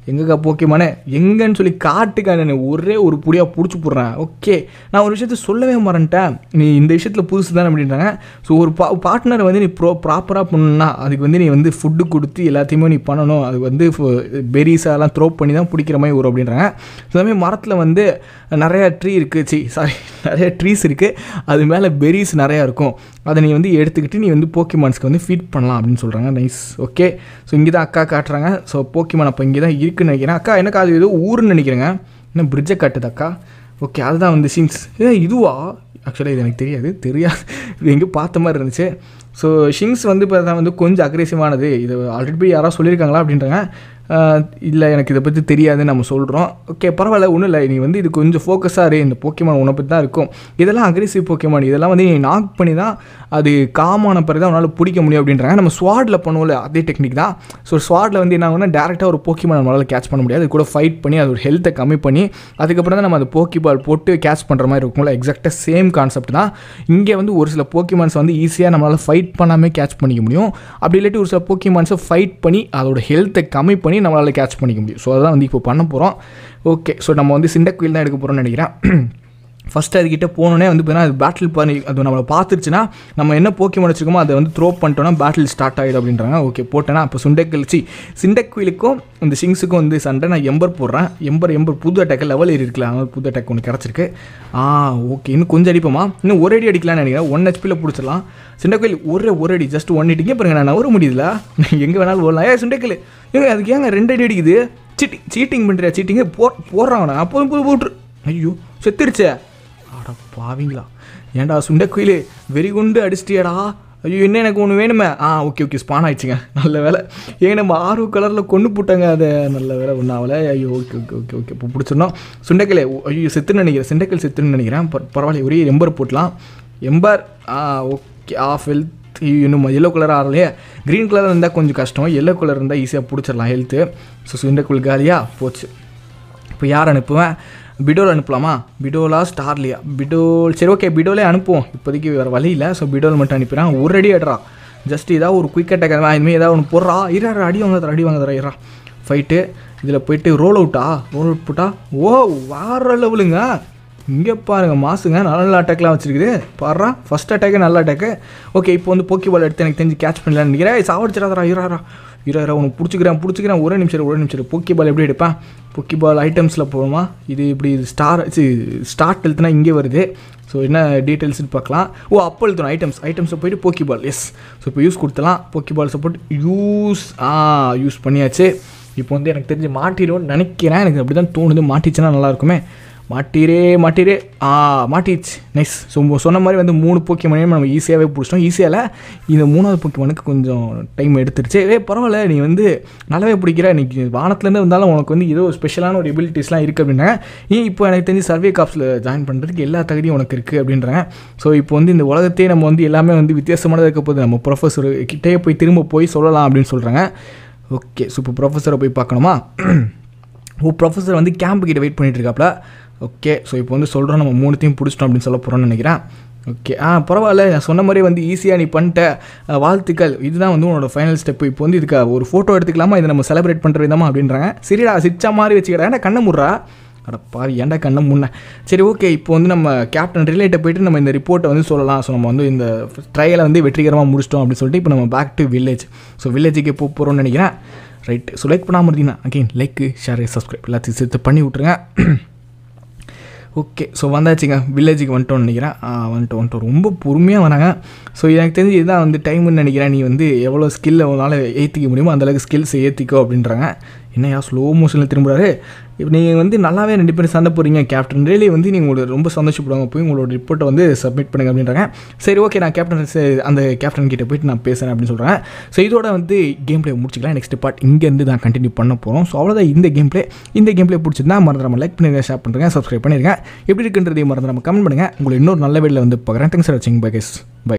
எங்கக்கா போக்கியமானே எங்கன்னு சொல்லி காட்டுக்கா நான் ஒரே ஒரு புடியாக பிடிச்சி போடுறேன் ஓகே நான் ஒரு விஷயத்த சொல்லவே மறந்துட்டேன் நீ இந்த விஷயத்தில் புதுசு தானே அப்படின்றாங்க ஸோ ஒரு பா பார்ட்னரை வந்து நீ ப்ரோ ப்ராப்பராக பண்ணணும்னா அதுக்கு வந்து நீ வந்து ஃபுட்டு கொடுத்து எல்லாத்தையுமே நீ பண்ணணும் அது வந்து பெரிஸ் அதெல்லாம் த்ரோ பண்ணி தான் பிடிக்கிற மாதிரி வரும் அப்படின்றாங்க ஸோ அதுமாதிரி மரத்தில் வந்து நிறையா ட்ரீ இருக்குது சி சாரி நிறைய ட்ரீஸ் இருக்குது அது மேலே பெரிஸ் நிறையா இருக்கும் அதை நீ வந்து எடுத்துக்கிட்டு நீ வந்து போக்கிமான்ஸ்க்கு வந்து ஃபீட் பண்ணலாம் அப்படின்னு சொல்கிறாங்க நைஸ் ஓகே ஸோ இங்கே தான் அக்கா காட்டுறாங்க ஸோ போக்கிமான் அப்போ இங்கே தான் இருக்குன்னு நினைக்கிறேன் அக்கா எனக்கு அது ஏதோ ஊருன்னு நினைக்கிறேங்க இன்னும் பிரிட்ஜை காட்டுது அக்கா ஓகே அதுதான் வந்து சீன்ஸ் ஏ இதுவா ஆக்சுவலாக இது எனக்கு தெரியாது தெரியாது இது எங்கேயோ பார்த்த மாதிரி இருந்துச்சு ஸோ ஷிங்ஸ் வந்து இப்போ தான் வந்து கொஞ்சம் அக்ரெசிவானது இது ஆல்ரெடி யாராவது சொல்லியிருக்காங்களா அப்படின்றாங்க இல்லை எனக்கு இதை பற்றி தெரியாதுன்னு நம்ம சொல்கிறோம் ஓகே பரவாயில்ல ஒன்றும் இல்லை நீ வந்து இது கொஞ்சம் ஃபோக்கஸாக இரு இந்த போக்கியமான் உன்னை பற்றி தான் இருக்கும் இதெல்லாம் அக்ரெசிவ் போக்கியமான் இதெல்லாம் வந்து நீ நாக் பண்ணி தான் அது காமான பிறகு தான் உன்னால் பிடிக்க முடியும் அப்படின்றாங்க நம்ம ஸ்வாடில் பண்ணுவோம்ல அதே டெக்னிக் தான் ஸோ ஸ்வாடில் வந்து என்ன ஆகும்னா டேரெக்டாக ஒரு போக்கிமான் நம்மளால் கேட்ச் பண்ண முடியாது அது கூட ஃபைட் பண்ணி அதோட ஹெல்த்தை கம்மி பண்ணி அதுக்கப்புறம் தான் நம்ம அந்த போக்கி பால் போட்டு கேட்ச் பண்ணுற மாதிரி இருக்கும்ல எக்ஸாக்டாக சேம் கான்செப்ட் தான் இங்கே வந்து ஒரு சில போக்கிமான்ஸ் வந்து ஈஸியாக நம்மளால் ஃபைட் பண்ணாமல் கேட்ச் பண்ணிக்க முடியும் அப்படி இல்லாட்டி ஒரு சில போக்கிமான்ஸை ஃபைட் பண்ணி அதோட ஹெல்த்தை கம்மி பண்ணி நம்மளால் கேட்ச் பண்ணிக்க முடியும் ஸோ அதான் வந்து இப்போ பண்ண போகிறோம் ஓகே ஸோ நம்ம வந்து சிண்டக்குயில் தான் எடுக்க போகிறோம்னு நினைக்கிறேன் ஃபஸ்ட்டு அதுக்கிட்ட போனோடனே வந்து பார்த்தீங்கன்னா அது பேட்டில் பண்ணி அது நம்மளை பார்த்துருச்சுன்னா நம்ம என்ன போக்கி வச்சுருக்கோமோ அதை வந்து த்ரோ பண்ணிட்டோம்னா பேட்டில் ஸ்டார்ட் ஆகிடும் அப்படின்றாங்க ஓகே போட்டேன்னா அப்போ சுண்டக்கல் சி சிண்டக்குயிலுக்கும் இந்த சிங்ஸுக்கும் வந்து சண்டை நான் எம்பர் போடுறேன் எம்பர் எம்பர் புது அட்டாக் லெவல் ஏறி இருக்கலாம் அதனால புது அட்டாக் ஒன்று கிடச்சிருக்கு ஆ ஓகே இன்னும் கொஞ்சம் அடிப்போமா இன்னும் ஒரு அடி அடிக்கலாம்னு நினைக்கிறேன் ஒன் ஹெச்பியில் பிடிச்சிடலாம் சிண்டக்கோயில் ஒரே ஒரு அடி ஜஸ்ட் ஒன் அடிங்க பாருங்க நான் நவர முடியுதுல எங்கே வேணாலும் ஓடலாம் ஏ சுண்டக்கல் ஏங்க அதுக்கு ஏங்க ரெண்டு அடி அடிக்குது சீட்டிங் சீட்டிங் பண்ணுறியா சீட்டிங்கே போ போடுறான் அப்போதும் போய் போட்டுரு ஐயோ செத்துருச்சே அட பாவிங்களா ஏன்டா சுண்டக்குயிலே வெறி குண்டு அடிச்சிட்டியாடா ஐயோ என்ன எனக்கு ஒன்று வேணுமே ஆ ஓகே ஓகே ஸ்பான் ஆயிடுச்சுங்க நல்ல வேலை ஏங்க நம்ம ஆர்வ கலரில் கொண்டு போட்டாங்க அதை நல்ல வேலை ஒன்றும் ஆகலை ஐயோ ஓகே ஓகே ஓகே ஓகே இப்போ பிடிச்சிருந்தோம் சுண்டக்கலை ஐயோ செத்துன்னு நினைக்கிறேன் சுண்டக்கல் செத்துன்னு நினைக்கிறேன் பர- பரவாயில்ல ஒரே எம்பர் போட்டலாம் எம்பர் ஆ ஓகே ஆஃப் ஹெல்த் இன்னும் எல்லோ கலர் ஆகலையே க்ரீன் கலர் இருந்தால் கொஞ்சம் கஷ்டம் எல்லோ கலர் இருந்தால் ஈஸியாக பிடிச்சிடலாம் ஹெல்த்து ஸோ சுண்டக்குள் காலியாக போச்சு இப்போ யார் அனுப்புவேன் பிடோல் அனுப்பலாமா பிடோலா ஸ்டார்லியா பிடோல் சரி ஓகே பிடோலே அனுப்புவோம் இப்போதைக்கு வேறு வழி இல்லை ஸோ பிடோல் மட்டும் அனுப்பிடுறான் ஒரு அடி அட்றா ஜஸ்ட் ஏதாவது ஒரு குயிக் அட்டாக் இதுமாதிரி ஏதாவது ஒன்று போடுறா இரா அடி வாங்க அடி வாங்க தர இரா ஃபைட்டு இதில் போயிட்டு ரோல் அவுட்டா ரோல் அவுட் போட்டா ஓ வார லெவலுங்க இங்கே பாருங்க மாசுங்க நல்ல நல்ல அட்டாக்லாம் வச்சிருக்குது பாடுறா ஃபர்ஸ்ட் அட்டாக்கே நல்ல அட்டாக்கு ஓகே இப்போ வந்து போக்கி பால் எடுத்து எனக்கு தெரிஞ்சு கேட்ச் பண்ணலான்னு நினைக்கிறேன் சாவடிச்சிடாதரா இராரா இராரா உனக்கு பிடிச்சிக்கிறேன் பிடிச்சிக்கிறேன் ஒரே நிமிஷம் இரு, ஒரே நிமிஷம் இரு. போக்கி பால் எப்படி எடுப்பேன் போக்கி பால் ஐட்டம்ஸில் போகுமா இது இப்படி ஸ்டார் ஸ்டார்ட் எழுத்துனா இங்கே வருது ஸோ என்ன டீட்டெயில்ஸ்னு பார்க்கலாம் ஓ அப்போ எழுத்தணும் ஐட்டம்ஸ் ஐட்டம்ஸில் போயிட்டு போக்கி பால் எஸ் ஸோ இப்போ யூஸ் கொடுத்தலாம் போக்கி பால் சப்போர்ட் யூஸ் ஆ யூஸ் பண்ணியாச்சு இப்போ வந்து எனக்கு தெரிஞ்சு மாட்டிடும்னு நினைக்கிறேன் எனக்கு அப்படி தான் தோணுது மாட்டிச்சுன்னா நல்லா இருக்குமே மாட்டிரே மாட்டிரே ஆ மாட்டிச்சு நைஸ் ஸோ சொன்ன மாதிரி வந்து மூணு போக்கி மணியும் நம்ம ஈஸியாகவே பிடிச்சிட்டோம் ஈஸியால் இந்த மூணாவது போக்கிமானுக்கு கொஞ்சம் டைம் எடுத்துருச்சு ஏ பரவாயில்ல நீ வந்து நல்லாவே பிடிக்கிற நீ வானத்துலேருந்து வந்தாலும் உனக்கு வந்து ஏதோ ஸ்பெஷலான ஒரு எபிலிட்டிஸ்லாம் இருக்குது அப்படின்னாங்க ஏன் இப்போ எனக்கு தெரிஞ்சு சர்வே காப்ஸில் ஜாயின் பண்ணுறதுக்கு எல்லா தகுதியும் உனக்கு இருக்குது அப்படின்றாங்க ஸோ இப்போ வந்து இந்த உலகத்தையே நம்ம வந்து எல்லாமே வந்து வித்தியாசமானதாக இருக்க போது நம்ம ப்ரொஃபஸர் கிட்டே போய் திரும்ப போய் சொல்லலாம் அப்படின்னு சொல்கிறாங்க ஓகே ஸோ இப்போ ப்ரொஃபஸரை போய் பார்க்கணுமா ஓ ப்ரொஃபஸர் வந்து கேம்ப் கிட்ட வெயிட் பண்ணிட்டு இருக்காப்ல ஓகே ஸோ இப்போ வந்து சொல்கிறோம் நம்ம மூணுத்தையும் பிடிச்சிட்டோம் அப்படின்னு சொல்ல போகிறோம்னு நினைக்கிறேன் ஓகே ஆ பரவாயில்ல நான் சொன்ன மாதிரி வந்து ஈஸியாக நீ பண்ணிட்ட அஹ், வாழ்த்துக்கள் இதுதான் வந்து உன்னோட ஃபைனல் ஸ்டெப் இப்போ வந்து இதுக்கு ஒரு ஃபோட்டோ எடுத்துக்கலாமா இதை நம்ம செலிப்ரேட் பண்ணுற விதமா அப்படின்றாங்க சரிடா சிச்சா மாதிரி வச்சுக்கிறா ஏன்டா கண்ணை முடுறா அட பாவி ஏன்டா கண்ணை முன்ன சரி ஓகே இப்போ வந்து நம்ம கேப்டன் ரிலேட்டை போயிட்டு நம்ம இந்த ரிப்போர்ட்டை வந்து சொல்லலாம் ஸோ நம்ம வந்து இந்த ட்ரையலை வந்து வெற்றிகரமாக முடிச்சிட்டோம் அப்படின்னு சொல்லிட்டு இப்போ நம்ம பேக் டு வில்லேஜ் ஸோ வில்லேஜுக்கு போக போகிறோம்னு நினைக்கிறேன் ரைட் ஸோ லைக் பண்ணாமல் இருந்தீங்கன்னா அகைன் லைக்கு ஷேர் சப்ஸ்கிரைப் எல்லாத்தையும் சேர்த்து பண்ணி விட்ருங்க ஓகே ஸோ வந்தாச்சுங்க வில்லேஜுக்கு வந்துட்டோம்னு நினைக்கிறேன் ஆ, வந்துட்டோம் வந்துட்டோம் ரொம்ப பொறுமையாக வராங்க ஸோ எனக்கு தெரிஞ்சு இதுதான் வந்து டைம்னு நினைக்கிறேன் நீ வந்து எவ்வளோ ஸ்கில்லை உன்னால் ஏற்றிக்க முடியுமோ அந்தளவுக்கு ஸ்கில்ஸ் ஏற்றிக்கோ அப்படின்றாங்க என்னையா ஸ்லோ மோஷனில் திரும்புறாரு இப்போ நீங்கள் வந்து நல்லாவே ரெண்டு பேரும் சண்டை போகிறீங்க கேப்டன் ரேலி வந்து நீங்கள் உங்களுக்கு ரொம்ப சந்தோஷப்படுவாங்க போய் உங்களோட ரிப்போர்ட்டை வந்து சப்மிட் பண்ணுங்க அப்படின்றாங்க சரி ஓகே நான் கேப்டன் அந்த கேப்டன் கிட்ட போயிட்டு நான் பேசுகிறேன் அப்படின்னு சொல்கிறேன் ஸோ இதோட வந்து கேம் ப்ளே முடிச்சுக்கலாம் நெக்ஸ்ட் பார்ட் இங்கேருந்து தான் கண்டினியூ பண்ண போகிறோம் ஸோ அவ்வளோதான் இந்த கேம் ப்ளே இந்த கேம் ப்ளே பிடிச்சிருந்தா மறந்துடாம லைக் பண்ணுங்க ஷேர் பண்ணுறேங்க சப்ஸ்கிரைப் பண்ணிருங்க எப்படி இருக்குன்றதையும் மறந்துடாம கமெண்ட் பண்ணுங்கள் உங்களை இன்னொரு நல்ல வீடியோவில் வந்து பார்க்குறேன் தேங்க்ஸ் ஃபார் வாட்சிங் பை பை